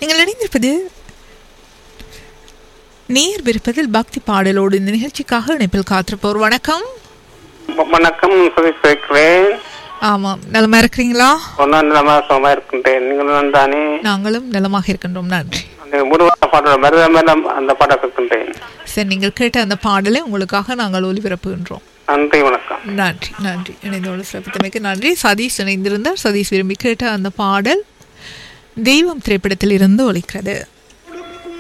நீங்கள் இணைந்திருப்பது நேர் விருப்பத்தில் பக்தி பாடலோடு இந்த நிகழ்ச்சிக்காக இணைப்பில் காத்திருப்போர் வணக்கம் வணக்கம் சுரேஷ் பேசுகிறேன் ஆமாம் நலமா இருக்கிறீங்களா ஒன்றாம் நிலமா சுகமா இருக்கின்றேன் நீங்கள் தானே நாங்களும் நலமாக இருக்கின்றோம் நன்றி அந்த முருகா பாடல மருத மேடம் அந்த பாடம் இருக்கின்றேன் சரி நீங்கள் கேட்ட அந்த பாடலை உங்களுக்காக நாங்கள் ஒளிபரப்புகின்றோம் நன்றி வணக்கம் நன்றி நன்றி இணைந்தோடு சிறப்பித்தமைக்கு நன்றி சதீஷ் இணைந்திருந்தார் சதீஷ் விரும்பி கேட்ட அந்த பாடல் தெய்வம் திரைப்படத்தில் இருந்து ஒலிக்கிறது